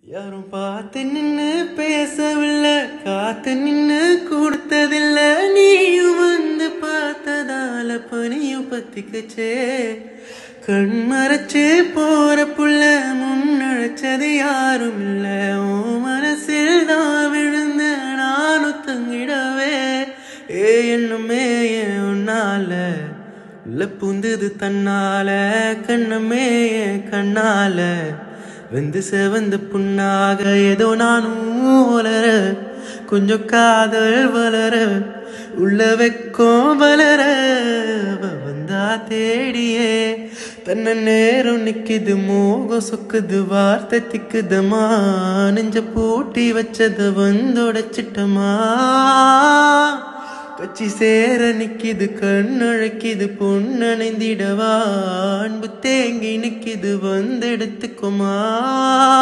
யாரும் பார்த்து நின்னு பேசவில்லை காத்து நின்னு கொடுத்ததில்ல நீயும் வந்து பார்த்ததால பனியும் பத்திக்குச்சே கண் மறைச்சு போற புள்ள முன்னழைச்சது யாரும் இல்ல உன் மனசில் தான் விழுந்த நானும் தங்கிடவே ஏ என்னமே ஏன் உன்னால உள்ள பூந்தது தன்னால கண்ணமே என் கண்ணால வெந்து செவந்து புண்ணாக ஏதோ நானும் வளர கொஞ்சம் காதல் வளர உள்ள வெக்கம் வளர அவ வந்தா தேடியே தன்னை நேரம் நிக்குது மோகம் சொக்குது வார்த்தை திக்குதமா நெஞ்ச பூட்டி வச்சத வந்தொடைச்சிட்டமா கச்சி சேர நிக்கிது கண்ணழைக்குது பொன்னணைந்திடவா அன்பு தேங்கி நிக்கிது வந்தெடுத்துக்குமா